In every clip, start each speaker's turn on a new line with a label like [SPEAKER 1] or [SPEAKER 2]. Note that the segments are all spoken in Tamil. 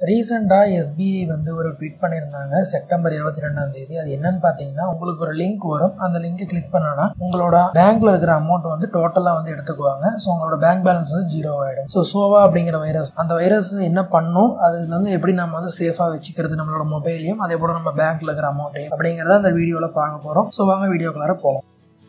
[SPEAKER 1] ரீசெண்டாக எஸ்பிஐ வந்து ஒரு ட்வீட் பண்ணியிருந்தாங்க செப்டம்பர் இருபத்தி ரெண்டாம் தேதி அது என்னன்னு பார்த்தீங்கன்னா உங்களுக்கு ஒரு லிங்க் வரும் அந்த லிங்கை கிளிக் பண்ணோன்னா உங்களோட பேங்க்ல இருக்கிற அமௌண்ட் வந்து டோட்டலாக வந்து எடுத்துக்குவாங்க ஸோ உங்களோட பேங்க் பேலன்ஸ் வந்து ஜீரோ ஆகிடும் ஸோ சோவா அப்படிங்கிற வைரஸ் அந்த வைரஸ் என்ன பண்ணும் அது வந்து எப்படி நம்ம வந்து சேஃபாக வச்சுக்கிறது நம்மளோட மொபைலையும் அதே போல நம்ம பேங்க்ல இருக்கிற அமௌண்ட்டையும் அப்படிங்கிறத அந்த வீடியோவில் பார்க்க போகிறோம் ஸோ வாங்க வீடியோக்குள்ளார போகலாம்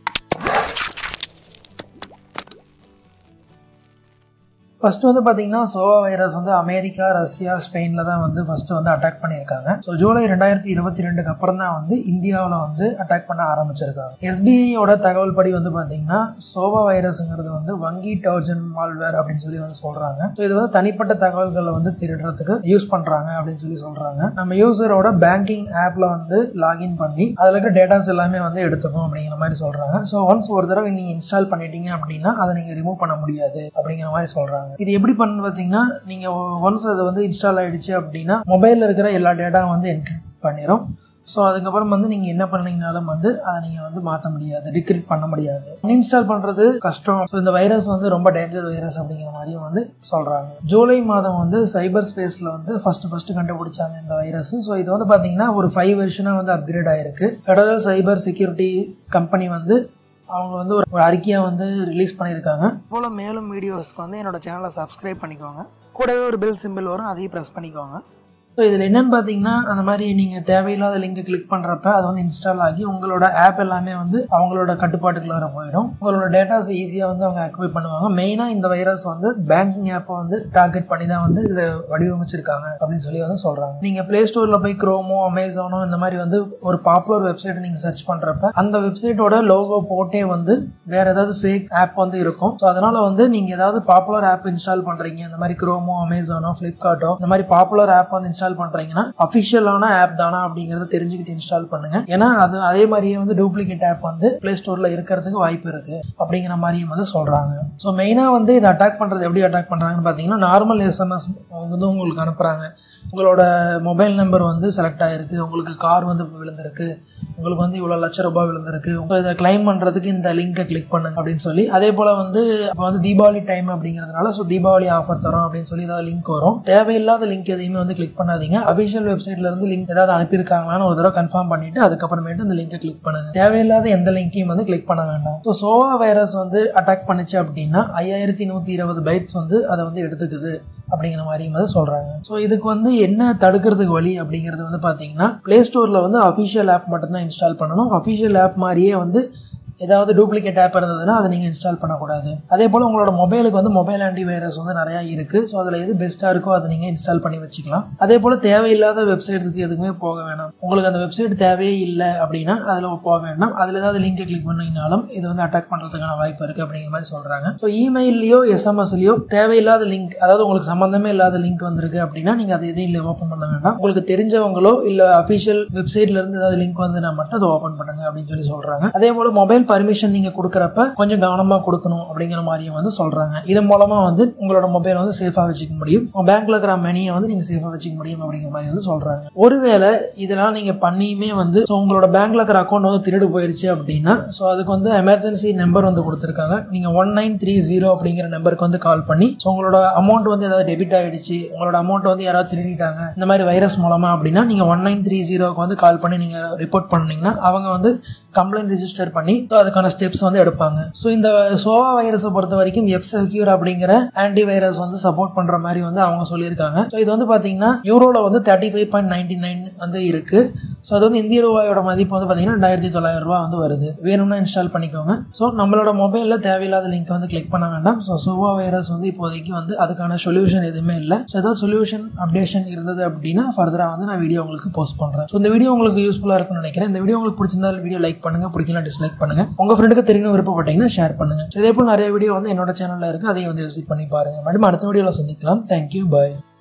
[SPEAKER 1] ஃபர்ஸ்ட் வந்து பார்த்தீங்கன்னா சோவா வைரஸ் வந்து அமெரிக்கா ரஷ்யா ஸ்பெயினில் தான் வந்து ஃபர்ஸ்ட் வந்து அட்டாக் பண்ணியிருக்காங்க ஸோ ஜூலை ரெண்டாயிரத்தி இருபத்தி ரெண்டுக்கு அப்புறம் தான் வந்து இந்தியாவில் வந்து அட்டாக் பண்ண ஆரம்பிச்சிருக்காங்க எஸ்பிஐயோட தகவல் படி வந்து பார்த்தீங்கன்னா சோவா வைரஸ்ங்கிறது வந்து வங்கி டர்ஜன் மால்வேர் அப்படின்னு சொல்லி வந்து சொல்கிறாங்க ஸோ இது வந்து தனிப்பட்ட தகவல்களை வந்து திருடுறதுக்கு யூஸ் பண்ணுறாங்க அப்படின்னு சொல்லி சொல்கிறாங்க நம்ம யூசரோட பேங்கிங் ஆப்பில் வந்து லாகின் பண்ணி அதில் இருக்க டேட்டாஸ் எல்லாமே வந்து எடுத்துக்கும் அப்படிங்கிற மாதிரி சொல்கிறாங்க ஸோ ஒன்ஸ் ஒரு தடவை நீங்கள் இன்ஸ்டால் பண்ணிட்டீங்க அப்படின்னா அதை நீங்கள் ரிமூவ் பண்ண முடியாது அப்படிங்கிற மாதிரி சொல்கிறாங்க இது எப்படி பண்ணு பார்த்தீங்கன்னா நீங்கள் ஒன்ஸ் அது வந்து இன்ஸ்டால் ஆயிடுச்சு அப்படின்னா மொபைலில் இருக்கிற எல்லா டேட்டாவும் வந்து என்கிரிப்ட் பண்ணிடும் ஸோ அதுக்கப்புறம் வந்து நீங்கள் என்ன பண்ணீங்கனாலும் வந்து அதை நீங்கள் வந்து மாற்ற முடியாது டிக்ரிப்ட் பண்ண முடியாது அன்இன்ஸ்டால் பண்ணுறது கஷ்டம் ஸோ இந்த வைரஸ் வந்து ரொம்ப டேஞ்சர் வைரஸ் அப்படிங்கிற மாதிரியும் வந்து சொல்கிறாங்க ஜூலை மாதம் வந்து சைபர் ஸ்பேஸில் வந்து ஃபர்ஸ்ட் ஃபர்ஸ்ட் கண்டுபிடிச்சாங்க இந்த வைரஸ் ஸோ இது வந்து பார்த்தீங்கன்னா ஒரு ஃபைவ் வெர்ஷனாக வந்து அப்கிரேட் ஆயிருக்கு ஃபெடரல் சைபர் செக்யூரிட்டி கம்பெனி வந்து அவங்க வந்து ஒரு ஒரு அறிக்கையாக வந்து ரிலீஸ் பண்ணியிருக்காங்க போல் மேலும் வீடியோஸ்க்கு வந்து என்னோட சேனலை சப்ஸ்கிரைப் பண்ணிக்கோங்க கூடவே ஒரு பெல் சிம்பிள் வரும் அதையும் ப்ரெஸ் பண்ணிக்கோங்க ஸோ இதில் என்னென்னு பார்த்தீங்கன்னா அந்த மாதிரி நீங்கள் தேவையில்லாத லிங்கை கிளிக் பண்ணுறப்ப அது வந்து இன்ஸ்டால் ஆகி உங்களோட ஆப் எல்லாமே வந்து அவங்களோட கட்டுப்பாட்டுக்குள்ளார போயிடும் உங்களோட டேட்டாஸ் ஈஸியாக வந்து அவங்க ஆக்டிவேட் பண்ணுவாங்க மெயினாக இந்த வைரஸ் வந்து பேங்கிங் ஆப்பை வந்து டார்கெட் பண்ணி தான் வந்து இதை வடிவமைச்சிருக்காங்க அப்படின்னு சொல்லி வந்து சொல்கிறாங்க நீங்கள் ப்ளே ஸ்டோரில் போய் க்ரோமோ அமேசானோ இந்த மாதிரி வந்து ஒரு பாப்புலர் வெப்சைட்டை நீங்கள் சர்ச் பண்ணுறப்ப அந்த வெப்சைட்டோட லோகோ போட்டே வந்து வேற ஏதாவது ஃபேக் ஆப் வந்து இருக்கும் ஸோ அதனால வந்து நீங்கள் ஏதாவது பாப்புலர் ஆப் இன்ஸ்டால் பண்ணுறீங்க இந்த மாதிரி க்ரோமோ அமேசானோ ஃப்ளிப்கார்ட்டோ இந்த மாதிரி பாப்புலர் ஆப் வந்து இன்ஸ்டால் பண்றீங்கன்னா அஃபிஷியலான ஆப் தானா அப்படிங்கறத தெரிஞ்சுக்கிட்டு இன்ஸ்டால் பண்ணுங்க ஏன்னா அது அதே மாதிரியே வந்து டூப்ளிகேட் ஆப் வந்து பிளே ஸ்டோர்ல இருக்கிறதுக்கு வாய்ப்பு இருக்கு அப்படிங்கிற மாதிரியும் வந்து சொல்றாங்க ஸோ மெயினா வந்து இதை அட்டாக் பண்றது எப்படி அட்டாக் பண்றாங்கன்னு பாத்தீங்கன்னா நார்மல் எஸ்எம்எஸ் வந்து உங்களுக்கு அனுப்புறாங்க உங்களோட மொபைல் நம்பர் வந்து செலக்ட் ஆயிருக்கு உங்களுக்கு கார் வந்து விழுந்திருக்கு உங்களுக்கு வந்து இவ்வளோ லட்ச ரூபாய் விழுந்திருக்கு ஸோ இதை கிளைம் பண்ணுறதுக்கு இந்த லிங்கை கிளிக் பண்ணுங்க அப்படின்னு சொல்லி அதே போல் வந்து இப்போ வந்து தீபாவளி டைம் அப்படிங்கிறதுனால ஸோ தீபாவளி ஆஃபர் தரோம் அப்படின்னு சொல்லி ஏதாவது லிங்க் வரும் தேவையில்லாத லிங்க் எதையுமே வந்து கிளிக் பண்ணாதீங்க அஃபிஷியல் வெப்சைட்ல இருந்து லிங்க் ஏதாவது அனுப்பியிருக்காங்களான்னு ஒரு தடவை கன்ஃபார்ம் பண்ணிட்டு அதுக்கப்புறமேட்டு இந்த லிங்கை கிளிக் பண்ணுங்க தேவையில்லாத எந்த லிங்கையும் வந்து கிளிக் பண்ண வேண்டாம் ஸோ சோவா வைரஸ் வந்து அட்டாக் பண்ணுச்சு அப்படின்னா ஐயாயிரத்தி நூற்றி இருபது பைட்ஸ் வந்து அதை வந்து எடுத்துக்குது அப்படிங்கிற மாதிரியும் வந்து சொல்கிறாங்க ஸோ இதுக்கு வந்து என்ன தடுக்கிறதுக்கு வழி அப்படிங்கிறது வந்து பார்த்தீங்கன்னா ப்ளே ஸ்டோரில் வந்து அஃபிஷியல் ஆப் மட்டும்தான் இன்ஸ்டால் பண்ணணும் அஃபிஷியல் ஆப் மாதிரியே வந்து ஏதாவது டூப்ளிகேட் ஆப் இருந்ததுன்னா அதை நீங்கள் இன்ஸ்டால் பண்ணக்கூடாது அதே போல் உங்களோட மொபைலுக்கு வந்து மொபைல் ஆன்டி வைரஸ் வந்து நிறையா இருக்குது ஸோ அதில் எது பெஸ்ட்டாக இருக்கோ அதை நீங்கள் இன்ஸ்டால் பண்ணி வச்சுக்கலாம் அதே போல் தேவையில்லாத வெப்சைட்ஸுக்கு எதுவுமே போக வேணாம் உங்களுக்கு அந்த வெப்சைட் தேவையே இல்லை அப்படின்னா அதில் போக வேண்டாம் அதில் ஏதாவது லிங்கை கிளிக் பண்ணிங்கனாலும் இது வந்து அட்டாக் பண்ணுறதுக்கான வாய்ப்பு இருக்குது அப்படிங்கிற மாதிரி சொல்கிறாங்க ஸோ இமெயிலையோ எஸ்எம்எஸ்லையோ தேவையில்லாத லிங்க் அதாவது உங்களுக்கு சம்மந்தமே இல்லாத லிங்க் வந்திருக்கு அப்படின்னா நீங்கள் அதை எதையும் இல்லை ஓப்பன் பண்ண வேண்டாம் உங்களுக்கு தெரிஞ்சவங்களோ இல்லை அஃபிஷியல் வெப்சைட்ல இருந்து ஏதாவது லிங்க் வந்துன்னா மட்டும் அதை ஓப்பன் பண்ணுங்க அப்படின்னு சொல்லி சொல்கிறாங்க அதே போல் மொபைல் பர்மிஷன் நீங்க கொடுக்குறப்ப கொஞ்சம் கவனமா கொடுக்கணும் அப்படிங்கிற மாதிரியும் வந்து சொல்றாங்க இதன் மூலமா வந்து உங்களோட மொபைல் வந்து சேஃபா வச்சுக்க முடியும் உங்க பேங்க்ல இருக்கிற மணியை வந்து நீங்க சேஃபா வச்சுக்க முடியும் அப்படிங்கிற மாதிரி வந்து சொல்றாங்க ஒருவேளை இதெல்லாம் நீங்க பண்ணியுமே வந்து so உங்களோட பேங்க்ல இருக்கிற அக்கௌண்ட் வந்து திருடு போயிருச்சு அப்படின்னா ஸோ அதுக்கு வந்து எமர்ஜென்சி நம்பர் வந்து கொடுத்துருக்காங்க நீங்க ஒன் நைன் த்ரீ ஜீரோ அப்படிங்கிற நம்பருக்கு வந்து கால் பண்ணி ஸோ உங்களோட அமௌண்ட் வந்து ஏதாவது டெபிட் ஆயிடுச்சு உங்களோட அமௌண்ட் வந்து யாராவது திருடிட்டாங்க இந்த மாதிரி வைரஸ் மூலமா அப்படின்னா நீங்க ஒன் நைன் த்ரீ ஜீரோக்கு வந்து கால் பண்ணி நீங்க ரிப்போர்ட் பண்ணீங்கன்னா அவங்க வந்து கம்ப்ளைண்ட் ரிஜிஸ்டர் பண்ணி ஸோ அதுக்கான ஸ்டெப்ஸ் வந்து எடுப்பாங்க ஸோ இந்த சோவா வைரஸை பொறுத்த வரைக்கும் எப் செக்யூர் அப்படிங்கிற ஆன்டி வைரஸ் வந்து சப்போர்ட் பண்ற மாதிரி வந்து அவங்க சொல்லியிருக்காங்க ஸோ இது வந்து பாத்தீங்கன்னா யூரோல வந்து thirty five point ninety nine வந்து இருக்கு ஸோ அது வந்து இந்திய ரூபாயோட மதிப்பு வந்து பார்த்தீங்கன்னா ரெண்டாயிரத்தி தொள்ளாயிரம் ரூபாய் வந்து வருது வேணும்னா இன்ஸ்டால் பண்ணிக்கோங்க ஸோ நம்மளோட மொபைலில் தேவையில்லாத லிங்க் வந்து கிளிக் பண்ண வேண்டாம் ஸோ சோவா வைரஸ் வந்து இப்போதைக்கு வந்து அதுக்கான சொல்யூஷன் எதுவுமே இல்லை ஸோ ஏதாவது சொல்யூஷன் அப்டேஷன் இருந்தது அப்படின்னா ஃபர்தராக வந்து நான் வீடியோ உங்களுக்கு போஸ்ட் பண்ணுறேன் ஸோ இந்த வீடியோ உங்களுக்கு யூஸ்ஃபுல்லாக இருக்கும்னு நினைக்கிறேன் இந்த வீடியோ உங்களுக்கு பிடிச்சிருந்தா வீடியோ லைக் பண்ணுங்க பிடிக்கல டிஸ்லைக் பண்ணுங்க உங்க ஃப்ரெண்டுக்கு தெரியணும் விருப்பப்பட்டீங்கன்னா ஷேர் பண்ணுங்க ஸோ இதே போல் நிறைய வீடியோ வந்து என்னோட சேனலில் இருக்கு அதையும் வந்து விசிட் பண்ணி பாருங்க மேடம் அடுத்த வீடியோவில் சந்திக்கலாம் தேங்க்யூ பாய்